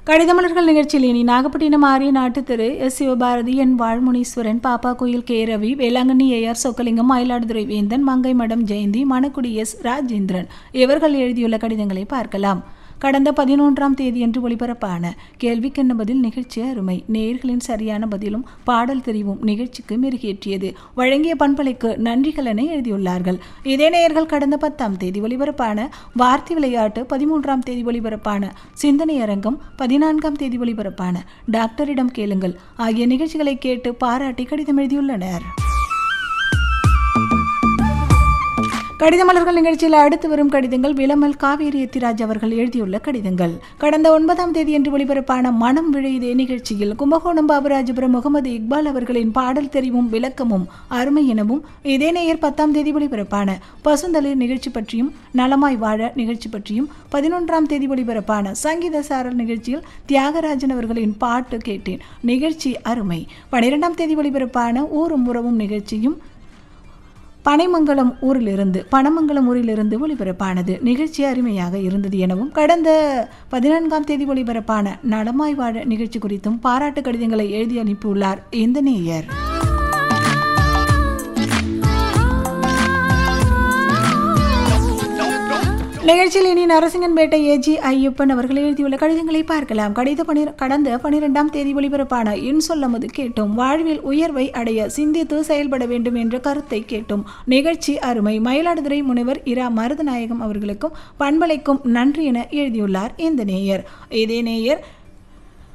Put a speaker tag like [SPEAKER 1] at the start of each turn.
[SPEAKER 1] கடிதமலர்கள் நிகழ்ச்சியில் இனி நாகப்பட்டினம் ஆரிய நாட்டு திரு எஸ் சிவபாரதி என் வாழ்முனீஸ்வரன் பாப்பா கோயில் கே ரவி வேளாங்கண்ணி ஏஆர் சொக்கலிங்கம் மயிலாடுதுறை வேந்தன் மங்கை மடம் ஜெயந்தி மணக்குடி எஸ் ராஜேந்திரன் இவர்கள் எழுதியுள்ள கடிதங்களை பார்க்கலாம் கடந்த பதினொன்றாம் தேதியன்று ஒளிபரப்பான கேள்விக்கென்ன பதில் நிகழ்ச்சி அருமை நேயர்களின் சரியான பதிலும் பாடல் தெரிவும் நிகழ்ச்சிக்கு மெருகேற்றியது வழங்கிய பண்பலைக்கு நன்றிகள் என எழுதியுள்ளார்கள் இதே நேயர்கள் கடந்த பத்தாம் தேதி ஒளிபரப்பான வார்த்தை விளையாட்டு பதிமூன்றாம் தேதி ஒளிபரப்பான சிந்தனை அரங்கம் பதினான்காம் தேதி ஒளிபரப்பான டாக்டரிடம் கேளுங்கள் ஆகிய நிகழ்ச்சிகளை கேட்டு பாராட்டி கடிதம் எழுதியுள்ளனர் கடிதமலர்கள் நிகழ்ச்சியில் அடுத்து வரும் கடிதங்கள் விளமல் காவேரி எத்திராஜ் அவர்கள் எழுதியுள்ள கடிதங்கள் கடந்த ஒன்பதாம் தேதி என்று ஒளிபரப்பான மனம் விழைதே நிகழ்ச்சியில் கும்பகோணம் பாபராஜபுரம் முகமது இக்பால் அவர்களின் பாடல் தெரிவும் விளக்கமும் அருமை எனவும் இதே நேயர் பத்தாம் தேதி ஒளிபரப்பான பசுந்தளிர் நிகழ்ச்சி பற்றியும் நலமாய் வாழ நிகழ்ச்சி பற்றியும் பதினொன்றாம் தேதி ஒளிபரப்பான சங்கீத சாரல் நிகழ்ச்சியில் தியாகராஜன் அவர்களின் பாட்டு கேட்டேன் நிகழ்ச்சி அருமை பனிரெண்டாம் தேதி ஒளிபரப்பான ஊரும் உறவும் நிகழ்ச்சியும் பனைமங்கலம் ஊரிலிருந்து பனமங்கலம் ஊரிலிருந்து ஒளிபரப்பானது நிகழ்ச்சி அருமையாக இருந்தது எனவும் கடந்த பதினான்காம் தேதி ஒளிபரப்பான நடமாய் வாழ நிகழ்ச்சி குறித்தும் பாராட்டு கடிதங்களை எழுதி அனுப்பியுள்ளார் இந்த நேயர் நிகழ்ச்சியில் இனி நரசிங்கன்பேட்டை ஏஜி ஐயப்பன் அவர்கள் எழுதியுள்ள கடிதங்களை பார்க்கலாம் கடித பனி கடந்த பனிரெண்டாம் தேதி ஒளிபரப்பான என் சொல்லமது கேட்டோம் வாழ்வில் உயர்வை அடைய சிந்தித்து செயல்பட வேண்டும் என்ற கருத்தை கேட்டோம் நிகழ்ச்சி அருமை மயிலாடுதுறை முனைவர் இரா மருதநாயகம் அவர்களுக்கும் பண்பலைக்கும் நன்றி என எழுதியுள்ளார் இந்த நேயர் இதே நேயர்